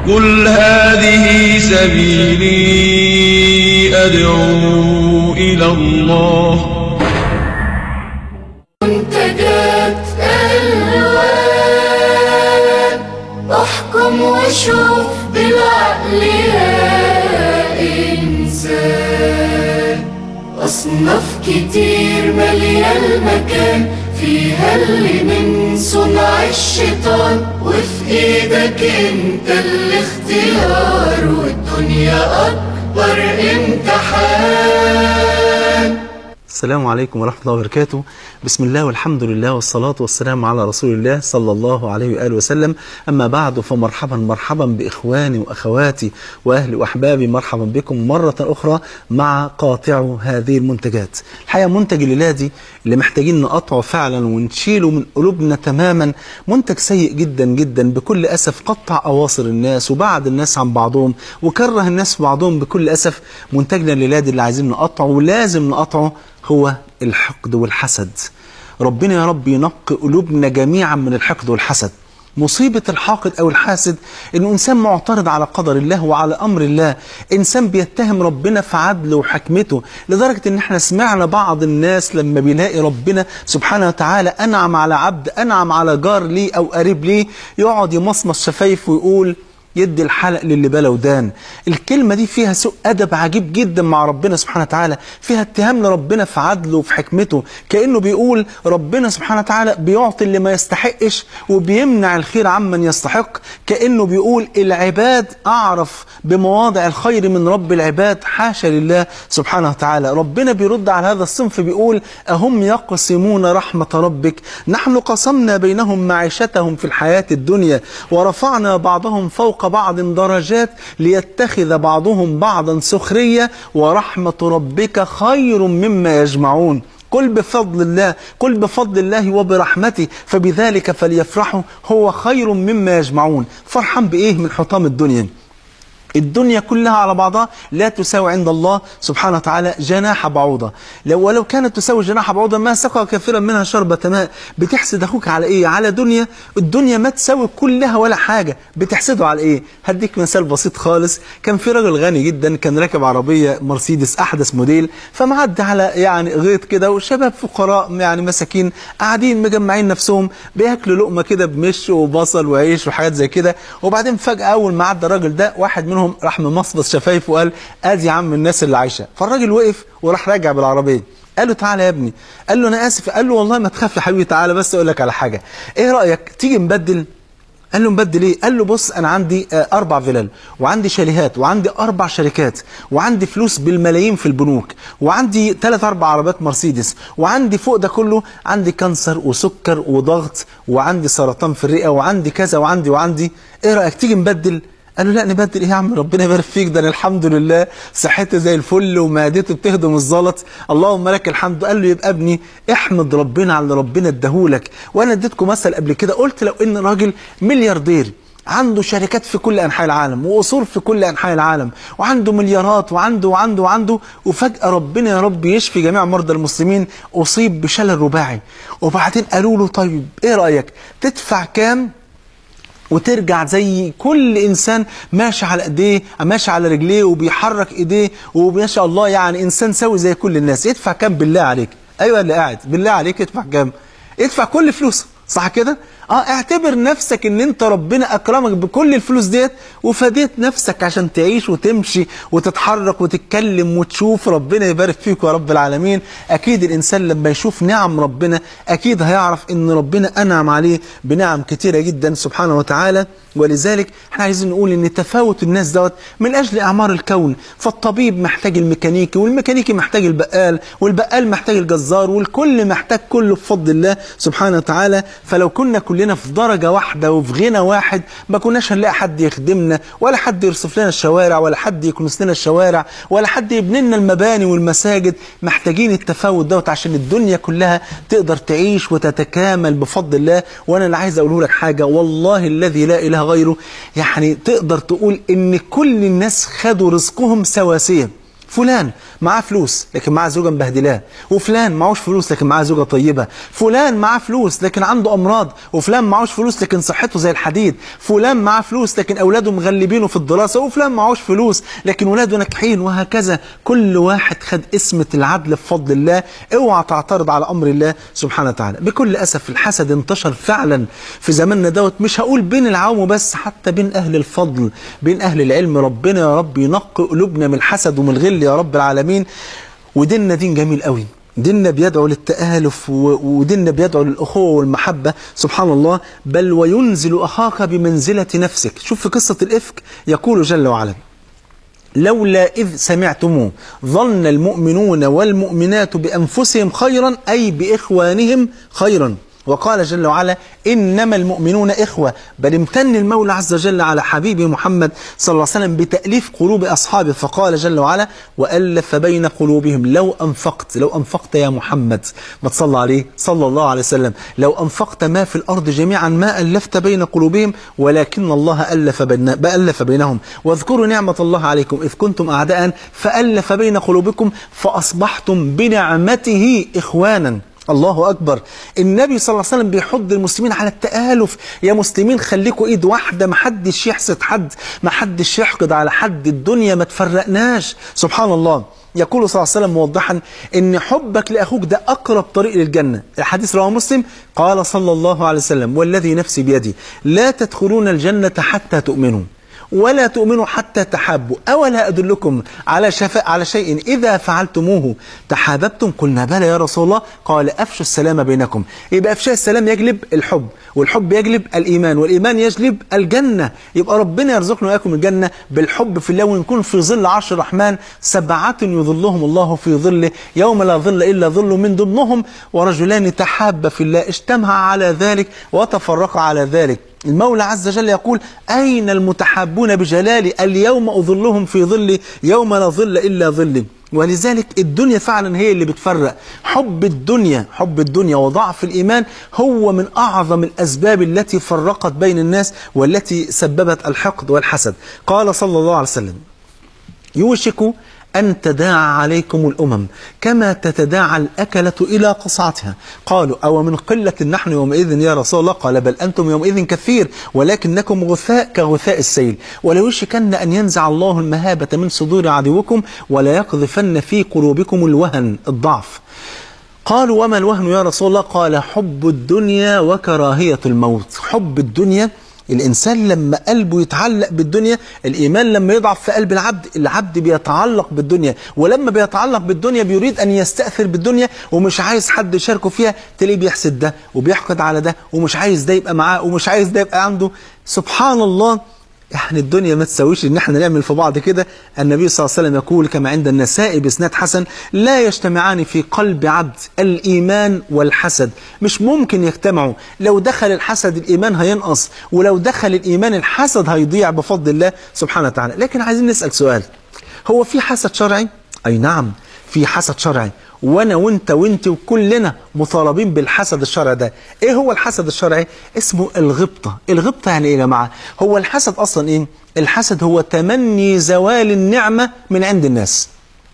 قل هذه سبيلي أدعو إلى الله منتجات ألوان احكم وشوف بالعقل يا إنسان أصناف كتير مالية المكان فيها اللي من صنع الشيطان وفي ايدك انت الاختيار والدنيا أكبر امتحان السلام عليكم ورحمة الله وبركاته بسم الله والحمد لله والصلاة والسلام على رسول الله صلى الله عليه وآله وسلم أما بعد فمرحبا مرحبا بإخواني وأخواتي وأهلي وأحبابي مرحبا بكم مرة أخرى مع قاطع هذه المنتجات الحقيقة منتج الليلة دي اللي محتاجين نقطعه فعلا ونشيله من قلوبنا تماما منتج سيء جدا جدا بكل أسف قطع أواصر الناس وبعد الناس عن بعضهم وكره الناس في بعضهم بكل أسف منتجنا الليلة دي اللي عايزين نقطعه ولازم نقطعه هو الحقد والحسد ربنا يا رب ينقي قلوبنا جميعا من الحقد والحسد مصيبة الحاقد أو الحاسد إنه إنسان معترض على قدر الله وعلى أمر الله إنسان بيتهم ربنا في عدله وحكمته لدرجة إن إحنا سمعنا بعض الناس لما بيلاقي ربنا سبحانه وتعالى أنعم على عبد أنعم على جار ليه أو قريب ليه يقعد يمصمص شفايفه ويقول يدي الحلق للي بلا ودان الكلمة دي فيها سوء أدب عجيب جدا مع ربنا سبحانه وتعالى فيها اتهام لربنا في عدله وفي حكمته كأنه بيقول ربنا سبحانه وتعالى بيعطي اللي ما يستحقش وبيمنع الخير عمن يستحق كأنه بيقول العباد أعرف بمواضع الخير من رب العباد حاشا لله سبحانه وتعالى ربنا بيرد على هذا الصنف بيقول أهم يقسمون رحمة ربك نحن قسمنا بينهم معيشتهم في الحياة الدنيا ورفعنا بعضهم فوق بعض درجات ليتخذ بعضهم بعضا سخرية ورحمة ربك خير مما يجمعون قل بفضل الله قل بفضل الله وبرحمته فبذلك فليفرحوا هو خير مما يجمعون فرحان بإيه من حطام الدنيا الدنيا كلها على بعضها لا تساوي عند الله سبحانه وتعالى جناح بعوضة لو ولو كانت تساوي جناح بعوضة ما سقى كثيرا منها شربة ماء بتحسد أخوك على إيه على دنيا الدنيا ما تساوي كلها ولا حاجة بتحسده على إيه هديك مثال بسيط خالص كان في راجل غني جدا كان راكب عربية مرسيدس أحدث موديل فمعدي على يعني غيط كده وشباب فقراء يعني مساكين قاعدين مجمعين نفسهم بياكلوا لقمة كده بمش وبصل وعيش وحاجات زي كده وبعدين فجأة أول ما عدى الراجل ده واحد منهم منهم راح ممصبص شفايفه وقال ادي يا عم الناس اللي عايشه فالراجل وقف وراح راجع بالعربيه قال له تعالى يا ابني قال له انا اسف قال له والله ما تخاف يا حبيبي تعالى بس اقول لك على حاجه ايه رايك تيجي نبدل قال له مبدل ايه قال له بص انا عندي آه اربع فيلل وعندي شاليهات وعندي اربع شركات وعندي فلوس بالملايين في البنوك وعندي ثلاث اربع عربيات مرسيدس وعندي فوق ده كله عندي كانسر وسكر وضغط وعندي سرطان في الرئه وعندي كذا وعندي وعندي ايه رايك تيجي نبدل قال له لا نبدل ايه يا عم ربنا يبارك فيك ده انا الحمد لله صحتي زي الفل ومعدتي بتهضم الزلط اللهم لك الحمد قال له يبقى ابني احمد ربنا على اللي ربنا اداهولك وانا اديتكم مثل قبل كده قلت لو ان راجل ملياردير عنده شركات في كل انحاء العالم واصول في كل انحاء العالم وعنده مليارات وعنده وعنده وعنده وفجاه ربنا يا رب يشفي جميع مرضى المسلمين اصيب بشلل رباعي وبعدين قالوا له طيب ايه رايك تدفع كام وترجع زي كل انسان ماشي على ايديه ماشي على رجليه وبيحرك ايديه وما شاء الله يعني انسان سوي زي كل الناس يدفع كام بالله عليك ايوه اللي قاعد بالله عليك ادفع كام ادفع كل فلوسه صح كده اه اعتبر نفسك ان انت ربنا اكرمك بكل الفلوس ديت وفديت نفسك عشان تعيش وتمشي وتتحرك وتتكلم وتشوف ربنا يبارك فيك يا رب العالمين اكيد الانسان لما يشوف نعم ربنا اكيد هيعرف ان ربنا انعم عليه بنعم كتيره جدا سبحانه وتعالى ولذلك احنا عايزين نقول ان تفاوت الناس دوت من اجل اعمار الكون فالطبيب محتاج الميكانيكي والميكانيكي محتاج البقال والبقال محتاج الجزار والكل محتاج كله بفضل الله سبحانه وتعالى فلو كنا كلنا في درجة واحدة وفي غنى واحد ما كناش هنلاقي حد يخدمنا ولا حد يرصف لنا الشوارع ولا حد يكنس لنا الشوارع ولا حد يبني لنا المباني والمساجد محتاجين التفاوت دوت عشان الدنيا كلها تقدر تعيش وتتكامل بفضل الله وانا اللي عايز اقوله لك حاجة والله الذي لا اله غيره يعني تقدر تقول ان كل الناس خدوا رزقهم سواسية فلان معاه فلوس لكن معاه زوجة مبهدلاه وفلان معهوش فلوس لكن معاه زوجة طيبة فلان معاه فلوس لكن عنده أمراض وفلان معهوش فلوس لكن صحته زي الحديد فلان معاه فلوس لكن أولاده مغلبينه في الدراسة وفلان معهوش فلوس لكن ولاده ناجحين وهكذا كل واحد خد اسمة العدل بفضل الله اوعى تعترض على أمر الله سبحانه وتعالى بكل أسف الحسد انتشر فعلا في زماننا دوت مش هقول بين العوام بس حتى بين أهل الفضل بين أهل العلم ربنا يا رب ينقي قلوبنا من الحسد ومن الغل يا رب العالمين وديننا دين جميل قوي ديننا بيدعو للتآلف و- وديننا بيدعو للأخوة والمحبة سبحان الله بل وينزل أخاك بمنزلة نفسك شوف في قصة الإفك يقول جل وعلا لولا إذ سمعتموه ظن المؤمنون والمؤمنات بأنفسهم خيرا أي بإخوانهم خيرا وقال جل وعلا إنما المؤمنون إخوة بل امتن المولى عز وجل على حبيبه محمد صلى الله عليه وسلم بتأليف قلوب أصحابه فقال جل وعلا وألف بين قلوبهم لو أنفقت لو أنفقت يا محمد ما تصلى عليه صلى الله عليه وسلم لو أنفقت ما في الأرض جميعا ما ألفت بين قلوبهم ولكن الله ألف, بين بألف بينهم واذكروا نعمة الله عليكم إذ كنتم أعداء فألف بين قلوبكم فأصبحتم بنعمته إخوانا الله أكبر النبي صلى الله عليه وسلم بيحض المسلمين على التآلف يا مسلمين خليكوا إيد واحدة محدش يحسد حد محدش يحقد على حد الدنيا ما تفرقناش سبحان الله يقول صلى الله عليه وسلم موضحا ان حبك لاخوك ده اقرب طريق للجنه الحديث رواه مسلم قال صلى الله عليه وسلم والذي نفسي بيدي لا تدخلون الجنه حتى تؤمنوا ولا تؤمنوا حتى تحابوا أولا أدلكم على شفاء على شيء إذا فعلتموه تحاببتم قلنا بلى يا رسول الله قال أفشوا السلام بينكم يبقى أفشاء السلام يجلب الحب والحب يجلب الإيمان والإيمان يجلب الجنة يبقى ربنا يرزقنا وإياكم الجنة بالحب في الله ونكون في ظل عرش الرحمن سبعة يظلهم الله في ظله يوم لا ظل إلا ظل من ضمنهم ورجلان تحابا في الله اجتمعا على ذلك وتفرقا على ذلك المولى عز وجل يقول أين المتحابون بجلالي اليوم أظلهم في ظلي يوم لا ظل إلا ظلي ولذلك الدنيا فعلا هي اللي بتفرق حب الدنيا حب الدنيا وضعف الإيمان هو من أعظم الأسباب التي فرقت بين الناس والتي سببت الحقد والحسد قال صلى الله عليه وسلم يوشك أن تداعى عليكم الأمم كما تتداعى الأكلة إلى قصعتها قالوا أو من قلة نحن يومئذ يا رسول الله قال بل أنتم يومئذ كثير ولكنكم غثاء كغثاء السيل وليوشكن أن ينزع الله المهابة من صدور عدوكم ولا يقذفن في قلوبكم الوهن الضعف قالوا وما الوهن يا رسول الله قال حب الدنيا وكراهية الموت حب الدنيا الإنسان لما قلبه يتعلق بالدنيا الإيمان لما يضعف في قلب العبد العبد بيتعلق بالدنيا ولما بيتعلق بالدنيا بيريد أن يستأثر بالدنيا ومش عايز حد يشاركه فيها تلاقيه بيحسد ده وبيحقد على ده ومش عايز ده يبقى معاه ومش عايز ده يبقى عنده سبحان الله يعني الدنيا ما تسويش ان احنا نعمل في بعض كده النبي صلى الله عليه وسلم يقول كما عند النساء باسناد حسن لا يجتمعان في قلب عبد الايمان والحسد مش ممكن يجتمعوا لو دخل الحسد الايمان هينقص ولو دخل الايمان الحسد هيضيع بفضل الله سبحانه وتعالى لكن عايزين نسال سؤال هو في حسد شرعي اي نعم في حسد شرعي وانا وانت وانت وكلنا مطالبين بالحسد الشرعي ده ايه هو الحسد الشرعي اسمه الغبطة الغبطة يعني ايه يا جماعة هو الحسد اصلا ايه الحسد هو تمني زوال النعمة من عند الناس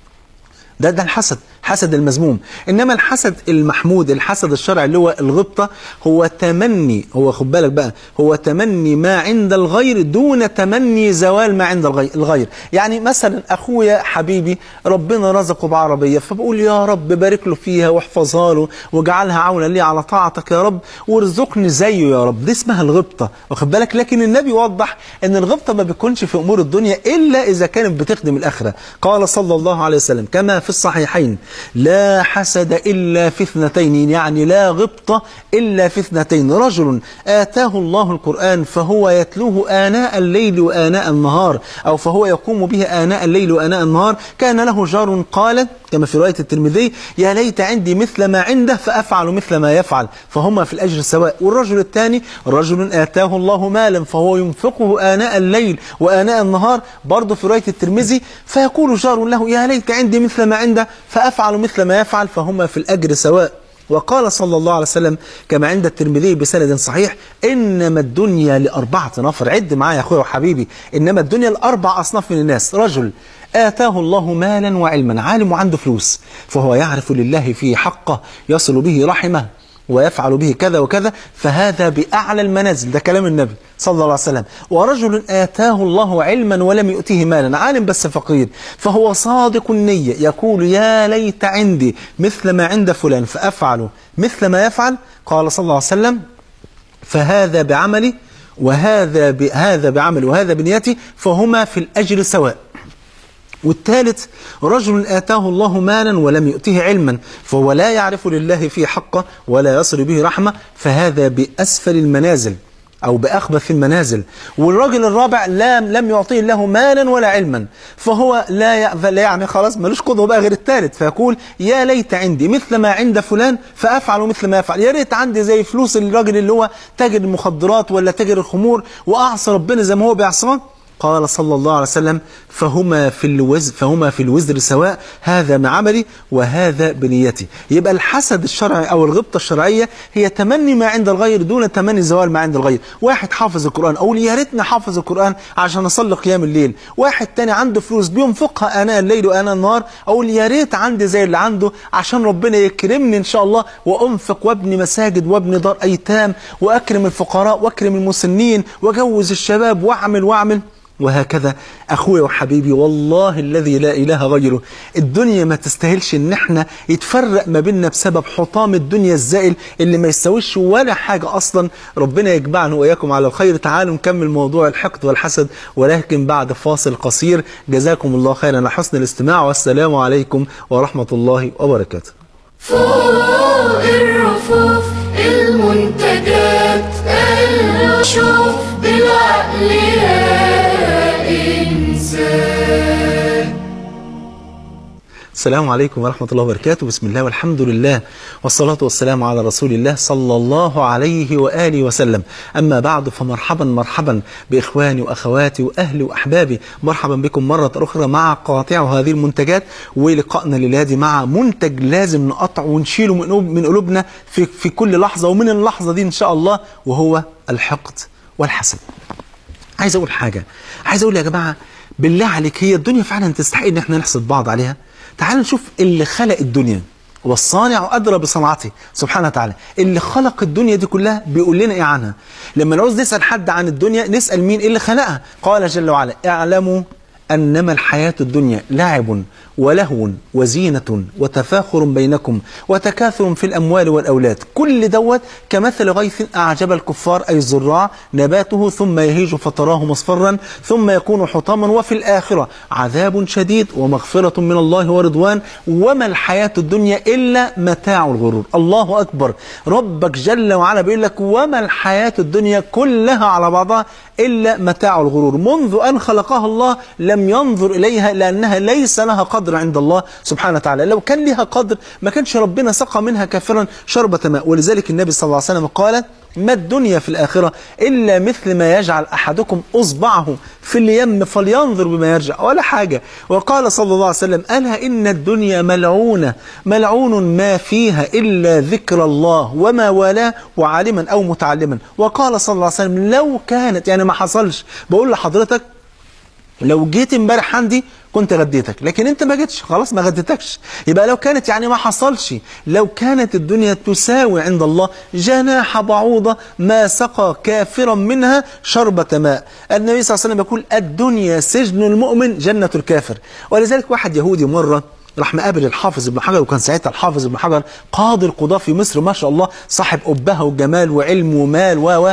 ده ده الحسد حسد المذموم انما الحسد المحمود الحسد الشرعي اللي هو الغبطه هو تمني هو خد بالك بقى هو تمني ما عند الغير دون تمني زوال ما عند الغير, الغير يعني مثلا اخويا حبيبي ربنا رزقه بعربيه فبقول يا رب بارك له فيها واحفظها له واجعلها عونا لي على طاعتك يا رب وارزقني زيه يا رب دي اسمها الغبطه واخد بالك لكن النبي وضح ان الغبطه ما بتكونش في امور الدنيا الا اذا كانت بتخدم الاخره قال صلى الله عليه وسلم كما في الصحيحين لا حسد إلا في اثنتين يعني لا غبطة إلا في اثنتين رجل آتاه الله القرآن فهو يتلوه آناء الليل وآناء النهار أو فهو يقوم به آناء الليل وآناء النهار كان له جار قال كما في رواية الترمذي يا ليت عندي مثل ما عنده فأفعل مثل ما يفعل فهما في الأجر سواء والرجل الثاني رجل آتاه الله مالا فهو ينفقه آناء الليل وآناء النهار برضه في رواية الترمذي فيقول جار له يا ليت عندي مثل ما عنده فأفعل مثل ما يفعل فهما في الأجر سواء وقال صلى الله عليه وسلم كما عند الترمذي بسند صحيح إنما الدنيا لأربعة نفر عد معايا يا أخويا وحبيبي إنما الدنيا لأربع أصناف من الناس رجل آتاه الله مالا وعلما عالم وعنده فلوس فهو يعرف لله فيه حقه يصل به رحمه ويفعل به كذا وكذا فهذا بأعلى المنازل ده كلام النبي صلى الله عليه وسلم ورجل آتاه الله علما ولم يؤتيه مالا عالم بس فقير فهو صادق النية يقول يا ليت عندي مثل ما عند فلان فأفعل مثل ما يفعل قال صلى الله عليه وسلم فهذا بعملي وهذا ب... هذا بعمل وهذا بنيتي فهما في الأجر سواء والثالث رجل آتاه الله مالا ولم يؤته علما فهو لا يعرف لله فيه حقه ولا يصل به رحمة فهذا بأسفل المنازل أو بأخبث المنازل والرجل الرابع لا لم يعطيه الله مالا ولا علما فهو لا يأذل يعني خلاص ملوش قدوة بقى غير الثالث فيقول يا ليت عندي مثل ما عند فلان فأفعل مثل ما يفعل يا ريت عندي زي فلوس الراجل اللي هو تاجر المخدرات ولا تاجر الخمور وأعصى ربنا زي ما هو بيعصاه قال صلى الله عليه وسلم فهما في الوزر فهما في الوزر سواء هذا مع عملي وهذا بنيتي يبقى الحسد الشرعي او الغبطه الشرعيه هي تمني ما عند الغير دون تمني زوال ما عند الغير واحد حافظ القران اقول يا ريتني حافظ القران عشان اصلي قيام الليل واحد تاني عنده فلوس بينفقها اناء الليل واناء النهار اقول يا ريت عندي زي اللي عنده عشان ربنا يكرمني ان شاء الله وانفق وابني مساجد وابني دار ايتام واكرم الفقراء واكرم المسنين واجوز الشباب واعمل واعمل وهكذا أخويا وحبيبي والله الذي لا إله غيره الدنيا ما تستاهلش إن احنا يتفرق ما بيننا بسبب حطام الدنيا الزائل اللي ما يستويش ولا حاجة أصلا ربنا يجمعنا وإياكم على الخير تعالوا نكمل موضوع الحقد والحسد ولكن بعد فاصل قصير جزاكم الله خيرا على حسن الاستماع والسلام عليكم ورحمة الله وبركاته فوق الرفوف المنتجات قال شوف بالعقل يا إنسان السلام عليكم ورحمة الله وبركاته بسم الله والحمد لله والصلاة والسلام على رسول الله صلى الله عليه وآله وسلم أما بعد فمرحبا مرحبا بإخواني وأخواتي وأهلي وأحبابي مرحبا بكم مرة أخرى مع قاطع هذه المنتجات ولقائنا للادي مع منتج لازم نقطعه ونشيله من قلوب- من قلوبنا في, في كل لحظة ومن اللحظة دي إن شاء الله وهو الحقد والحسد عايز اقول حاجه عايز اقول يا جماعه بالله عليك هي الدنيا فعلا تستحق ان احنا نحسد بعض عليها تعال نشوف اللي خلق الدنيا والصانع ادرى بصنعته سبحانه وتعالى اللي خلق الدنيا دي كلها بيقول لنا ايه عنها لما نعوز نسال حد عن الدنيا نسال مين اللي خلقها قال جل وعلا اعلموا انما الحياه الدنيا لعب ولهو وزينة وتفاخر بينكم وتكاثر في الأموال والأولاد كل دوت كمثل غيث أعجب الكفار أي الزراع نباته ثم يهيج فتراه مصفرا ثم يكون حطاما وفي الآخرة عذاب شديد ومغفرة من الله ورضوان وما الحياة الدنيا إلا متاع الغرور الله أكبر ربك جل وعلا بيقول لك وما الحياة الدنيا كلها على بعضها إلا متاع الغرور منذ أن خلقها الله لم ينظر إليها لأنها ليس لها قدر عند الله سبحانه وتعالى لو كان لها قدر ما كانش ربنا سقى منها كافرا شربة ماء ولذلك النبي صلى الله عليه وسلم قال ما الدنيا في الآخرة إلا مثل ما يجعل أحدكم أصبعه في اليم فلينظر بما يرجع ولا حاجة وقال صلى الله عليه وسلم ألا إن الدنيا ملعونة ملعون ما فيها إلا ذكر الله وما والاه وعالما أو متعلما وقال صلى الله عليه وسلم لو كانت يعني ما حصلش بقول لحضرتك لو جيت امبارح عندي كنت غديتك لكن انت ما جيتش خلاص ما غديتكش يبقى لو كانت يعني ما حصلش لو كانت الدنيا تساوي عند الله جناح بعوضة ما سقى كافرا منها شربة ماء النبي صلى الله عليه وسلم يقول الدنيا سجن المؤمن جنة الكافر ولذلك واحد يهودي مرة راح مقابل الحافظ ابن حجر وكان ساعتها الحافظ ابن حجر قاضي القضاة في مصر ما شاء الله صاحب أبهة وجمال وعلم ومال و و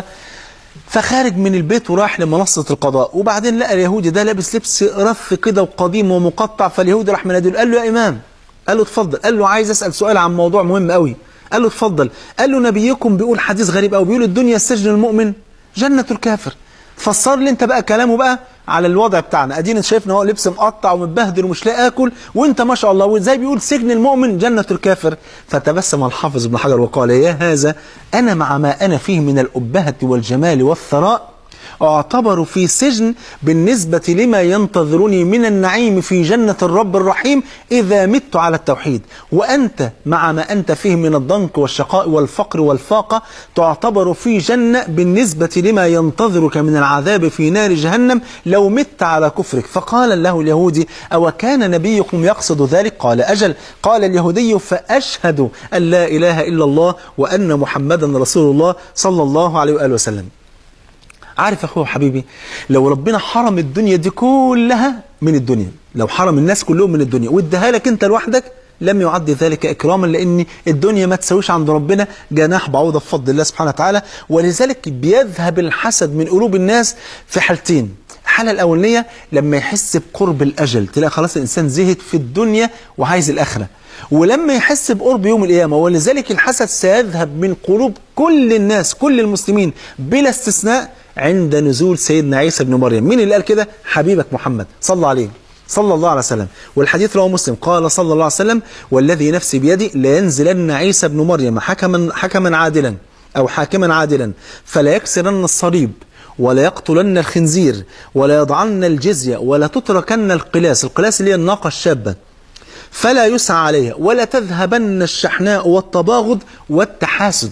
فخارج من البيت وراح لمنصة القضاء وبعدين لقى اليهودي ده لابس لبس رف كده وقديم ومقطع فاليهودي راح مناديه قال له يا إمام قال له اتفضل قال له عايز أسأل سؤال عن موضوع مهم قوي قال له اتفضل قال له نبيكم بيقول حديث غريب قوي بيقول الدنيا سجن المؤمن جنة الكافر فسر لي انت بقى كلامه بقى على الوضع بتاعنا ادينا شايفنا هو لبس مقطع ومتبهدل ومش لاقي اكل وانت ما شاء الله وزي بيقول سجن المؤمن جنة الكافر فتبسم الحافظ ابن حجر وقال يا هذا انا مع ما انا فيه من الابهة والجمال والثراء اعتبروا في سجن بالنسبة لما ينتظرني من النعيم في جنة الرب الرحيم إذا مت على التوحيد وأنت مع ما أنت فيه من الضنك والشقاء والفقر والفاقة تعتبر في جنة بالنسبة لما ينتظرك من العذاب في نار جهنم لو مت على كفرك فقال له اليهودي أو كان نبيكم يقصد ذلك قال أجل قال اليهودي فأشهد أن لا إله إلا الله وأن محمدا رسول الله صلى الله عليه وآله وسلم عارف أخوه حبيبي لو ربنا حرم الدنيا دي كلها من الدنيا لو حرم الناس كلهم من الدنيا واداها لك أنت لوحدك لم يعد ذلك إكراما لأن الدنيا ما تسويش عند ربنا جناح بعوضة بفضل الله سبحانه وتعالى ولذلك بيذهب الحسد من قلوب الناس في حالتين الحالة الأولانية لما يحس بقرب الأجل تلاقي خلاص الإنسان زهد في الدنيا وعايز الآخرة ولما يحس بقرب يوم القيامة ولذلك الحسد سيذهب من قلوب كل الناس كل المسلمين بلا استثناء عند نزول سيدنا عيسى بن مريم مين اللي قال كده حبيبك محمد صلى عليه صلى الله عليه وسلم والحديث رواه مسلم قال صلى الله عليه وسلم والذي نفسي بيدي لينزلن عيسى بن مريم حكما حكما عادلا أو حاكما عادلا فلا يكسرن الصليب ولا يقتلن الخنزير ولا يضعن الجزية ولا تتركن القلاس القلاس اللي هي الناقة الشابة فلا يسعى عليها ولا تذهبن الشحناء والتباغض والتحاسد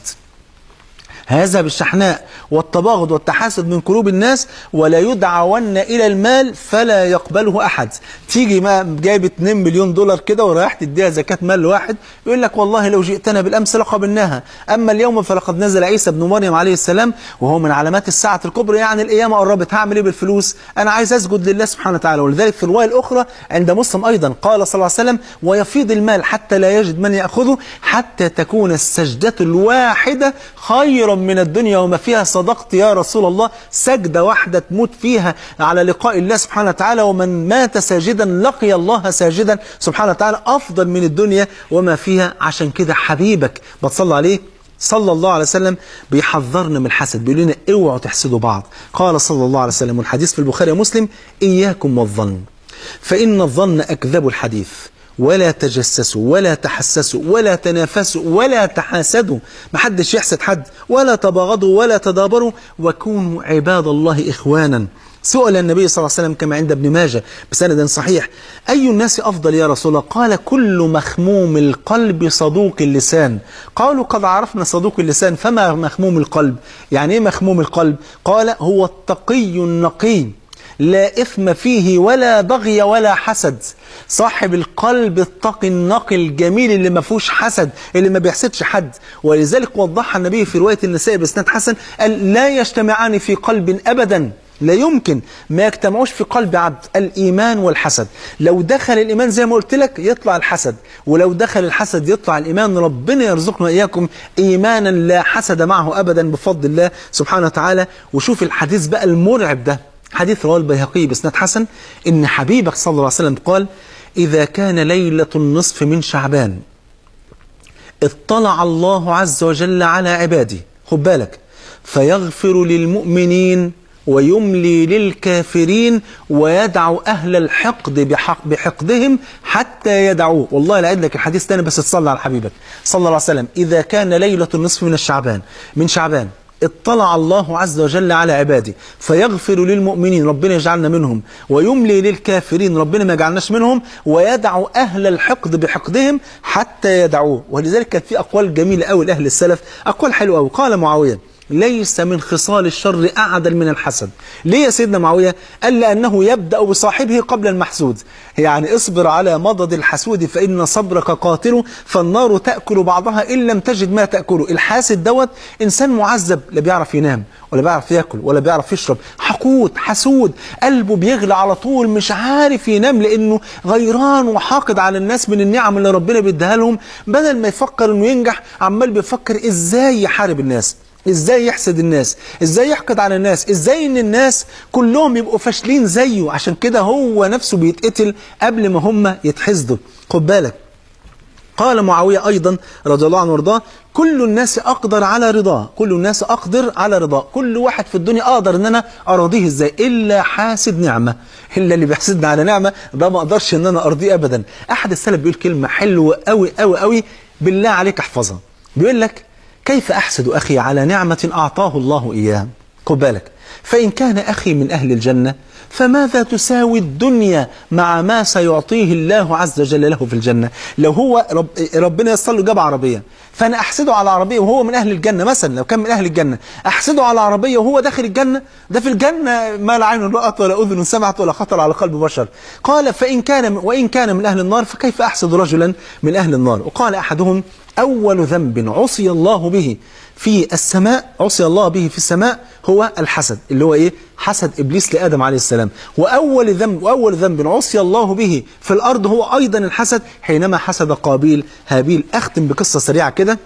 هذا بالشحناء والتباغض والتحاسد من قلوب الناس ولا يدعون إلى المال فلا يقبله أحد تيجي ما جايب 2 مليون دولار كده ورايح تديها زكاة مال لواحد يقول لك والله لو جئتنا بالأمس لقبلناها أما اليوم فلقد نزل عيسى بن مريم عليه السلام وهو من علامات الساعة الكبرى يعني القيامة قربت هعمل إيه بالفلوس أنا عايز أسجد لله سبحانه وتعالى ولذلك في الرواية الأخرى عند مسلم أيضا قال صلى الله عليه وسلم ويفيض المال حتى لا يجد من يأخذه حتى تكون السجدة الواحدة خيرا من الدنيا وما فيها صدقت يا رسول الله سجدة واحدة تموت فيها على لقاء الله سبحانه وتعالى ومن مات ساجدا لقي الله ساجدا سبحانه وتعالى أفضل من الدنيا وما فيها عشان كده حبيبك بتصلى عليه صلى الله عليه وسلم بيحذرنا من الحسد بيقول لنا اوعوا تحسدوا بعض قال صلى الله عليه وسلم والحديث في البخاري ومسلم إياكم والظن فإن الظن أكذب الحديث ولا تجسسوا ولا تحسسوا ولا تنافسوا ولا تحاسدوا محدش يحسد حد ولا تباغضوا ولا تدابروا وكونوا عباد الله إخوانا سئل النبي صلى الله عليه وسلم كما عند ابن ماجه بسند صحيح أي الناس أفضل يا رسول الله قال كل مخموم القلب صدوق اللسان قالوا قد عرفنا صدوق اللسان فما مخموم القلب يعني إيه مخموم القلب قال هو التقي النقي لا إثم فيه ولا بغي ولا حسد صاحب القلب التقي النقي الجميل اللي ما فيهوش حسد اللي ما بيحسدش حد ولذلك وضحها النبي في رواية النساء بإسناد حسن قال لا يجتمعان في قلب أبدا لا يمكن ما يجتمعوش في قلب عبد الإيمان والحسد لو دخل الإيمان زي ما قلت لك يطلع الحسد ولو دخل الحسد يطلع الإيمان ربنا يرزقنا إياكم إيمانا لا حسد معه أبدا بفضل الله سبحانه وتعالى وشوف الحديث بقى المرعب ده حديث رواه البيهقي بإسناد حسن إن حبيبك صلى الله عليه وسلم قال إذا كان ليلة النصف من شعبان اطلع الله عز وجل على عباده خد بالك فيغفر للمؤمنين ويملي للكافرين ويدعو أهل الحقد بحق بحقدهم حتى يدعوه والله لا لك الحديث تاني بس تصلى على حبيبك صلى الله عليه وسلم إذا كان ليلة النصف من الشعبان من شعبان اطلع الله عز وجل على عباده فيغفر للمؤمنين ربنا يجعلنا منهم ويملي للكافرين ربنا ما يجعلناش منهم ويدعو أهل الحقد بحقدهم حتى يدعوه ولذلك كانت في أقوال جميلة قوي لأهل السلف أقوال حلوة قوي قال معاوية ليس من خصال الشر أعدل من الحسد ليه يا سيدنا معاوية قال لأنه يبدأ بصاحبه قبل المحسود يعني اصبر على مضض الحسود فإن صبرك قاتل فالنار تأكل بعضها إن لم تجد ما تأكله الحاسد دوت إنسان معذب لا بيعرف ينام ولا بيعرف ياكل ولا بيعرف يشرب حقود حسود قلبه بيغلى على طول مش عارف ينام لأنه غيران وحاقد على الناس من النعم اللي ربنا بيديها لهم بدل ما يفكر إنه ينجح عمال بيفكر إزاي يحارب الناس ازاي يحسد الناس ازاي يحقد على الناس ازاي ان الناس كلهم يبقوا فاشلين زيه عشان كده هو نفسه بيتقتل قبل ما هم يتحسدوا خد بالك قال معاوية أيضا رضي الله عنه وارضاه كل الناس أقدر على رضاه كل الناس أقدر على رضاه كل واحد في الدنيا أقدر أن أنا أراضيه إزاي إلا حاسد نعمة إلا اللي بيحسدنا على نعمة ده ما أقدرش أن أنا أرضيه أبدا أحد السلف بيقول كلمة حلوة أوي أوي أوي بالله عليك احفظها بيقول لك كيف أحسد أخي على نعمة أعطاه الله إياه خد بالك فإن كان أخي من أهل الجنة فماذا تساوي الدنيا مع ما سيعطيه الله عز وجل له في الجنة لو هو رب ربنا يصل له جاب عربية فأنا أحسده على عربية وهو من أهل الجنة مثلا لو كان من أهل الجنة أحسده على عربية وهو داخل الجنة ده في الجنة ما لا عين رأت ولا أذن سمعت ولا خطر على قلب بشر قال فإن كان وإن كان من أهل النار فكيف أحسد رجلا من أهل النار وقال أحدهم أول ذنب عصي الله به في السماء عصي الله به في السماء هو الحسد اللي هو ايه حسد ابليس لادم عليه السلام واول ذنب واول ذنب عصي الله به في الارض هو ايضا الحسد حينما حسد قابيل هابيل اختم بقصه سريعه كده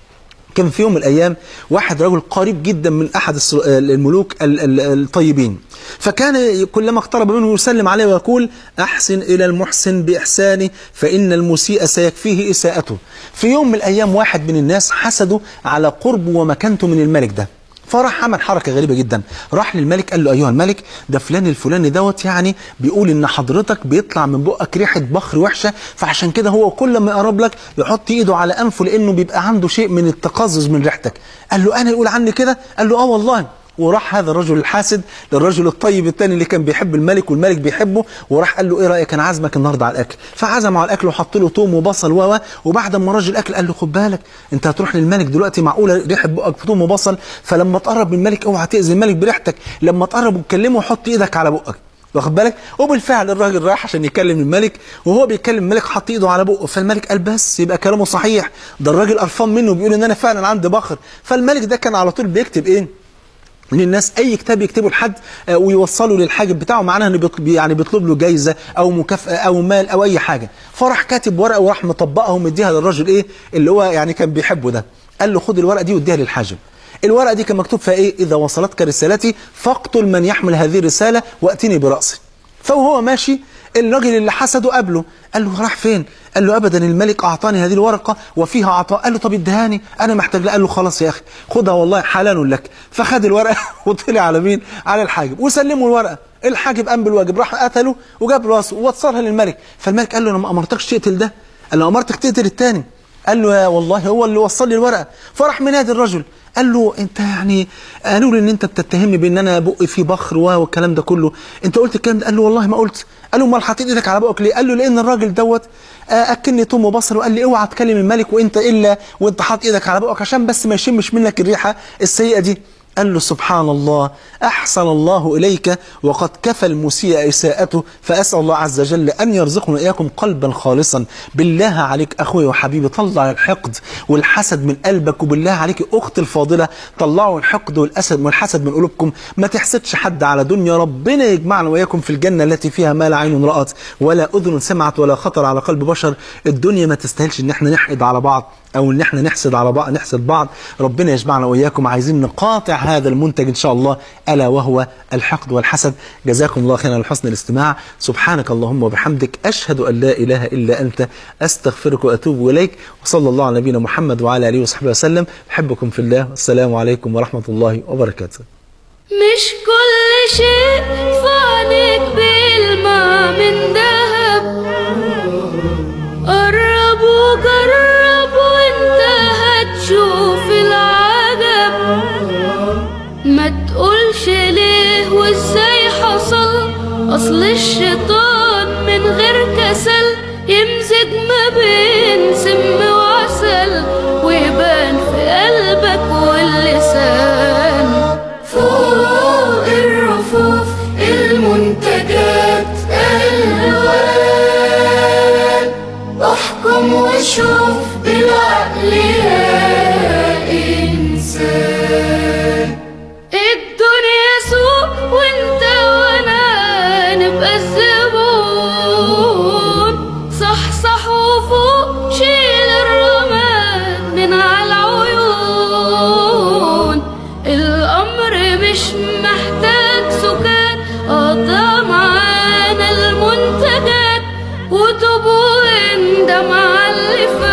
كان في يوم من الأيام واحد رجل قريب جدا من أحد الس- الملوك ال- ال- الطيبين فكان كلما اقترب منه يسلم عليه ويقول أحسن إلى المحسن بإحسانه فإن المسيء سيكفيه إساءته في يوم من الأيام واحد من الناس حسده على قربه ومكانته من الملك ده فراح عمل حركة غريبة جدا راح للملك قال له أيها الملك ده فلان الفلاني دوت يعني بيقول إن حضرتك بيطلع من بقك ريحة بخر وحشة فعشان كده هو كل ما يقرب لك يحط إيده على أنفه لأنه بيبقى عنده شيء من التقزز من ريحتك قال له أنا يقول عني كده قال له آه والله وراح هذا الرجل الحاسد للرجل الطيب الثاني اللي كان بيحب الملك والملك بيحبه وراح قال له ايه رايك انا عازمك النهارده على الاكل فعزمه على الاكل وحط له توم وبصل و و وبعد ما الراجل الاكل قال له خد بالك انت هتروح للملك دلوقتي معقوله ريحه بقك في توم وبصل فلما تقرب من الملك اوعى تاذي الملك بريحتك لما تقرب وتكلمه حط ايدك على بقك واخد بالك وبالفعل الراجل راح عشان يكلم الملك وهو بيكلم الملك حط ايده على بقه فالملك قال بس يبقى كلامه صحيح ده الراجل قرفان منه بيقول ان انا فعلا عندي بخر فالملك ده كان على طول بيكتب ايه للناس اي كتاب يكتبه لحد آه، ويوصله للحاجب بتاعه معناها انه بيطلب يعني بيطلب له جايزه او مكافاه او مال او اي حاجه فراح كاتب ورقه وراح مطبقها ومديها للراجل ايه اللي هو يعني كان بيحبه ده قال له خد الورقه دي واديها للحاجب الورقه دي كان مكتوب فيها ايه اذا وصلتك رسالتي فاقتل من يحمل هذه الرساله واتني براسي فوهو ماشي الراجل اللي حسده قابله قال له راح فين قال له ابدا الملك اعطاني هذه الورقه وفيها عطاء قال له طب ادهاني انا محتاج لها قال له خلاص يا اخي خدها والله حلال لك فخد الورقه وطلع على مين على الحاجب وسلمه الورقه الحاجب قام بالواجب راح قتله وجاب راسه ووصلها للملك فالملك قال له انا ما امرتكش تقتل ده قال له امرتك تقتل الثاني قال له يا والله هو اللي وصل لي الورقه فراح منادي الرجل قال له انت يعني قالوا لي ان انت بتتهمني بان انا بقي فيه بخر و- والكلام ده كله انت قلت الكلام ده قال له والله ما قلت قال له امال حاطط ايدك على بقك ليه قال له لان الراجل دوت آه، اكلني توم وبصل وقال لي اوعى تكلم الملك وانت الا وانت حاطط ايدك على بقك عشان بس ما يشمش منك الريحه السيئه دي قال له سبحان الله أحسن الله إليك وقد كفى المسيء إساءته فأسأل الله عز وجل أن يرزقنا إياكم قلبا خالصا بالله عليك أخوي وحبيبي طلع الحقد والحسد من قلبك وبالله عليك أختي الفاضلة طلعوا الحقد والأسد والحسد من قلوبكم ما تحسدش حد على دنيا ربنا يجمعنا وإياكم في الجنة التي فيها ما لا عين رأت ولا أذن سمعت ولا خطر على قلب بشر الدنيا ما تستاهلش إن احنا نحقد على بعض او ان احنا نحسد على بعض نحسد بعض ربنا يجمعنا واياكم عايزين نقاطع هذا المنتج ان شاء الله الا وهو الحقد والحسد جزاكم الله خيرا على حسن الاستماع سبحانك اللهم وبحمدك اشهد ان لا اله الا انت استغفرك واتوب اليك وصلى الله على نبينا محمد وعلى اله وصحبه وسلم احبكم في الله والسلام عليكم ورحمه الله وبركاته مش كل شيء فانك بيلمع من ذهب قرب وجرب وانت هتشوف العجب ما تقولش ليه وازاي حصل اصل الشيطان من غير كسل يمزج ما بين سم وعسل ويبان في قلبك واللسان فوق الرفوف المنتجات الوان احكم وشوف بالعقل يا انسان الدنيا سوق وانت وانا نبقى الزبون صح صح وفوق شيل الرماد من على العيون الامر مش محتاج سكات قضى معانا المنتجات وتوب واندم على اللي فات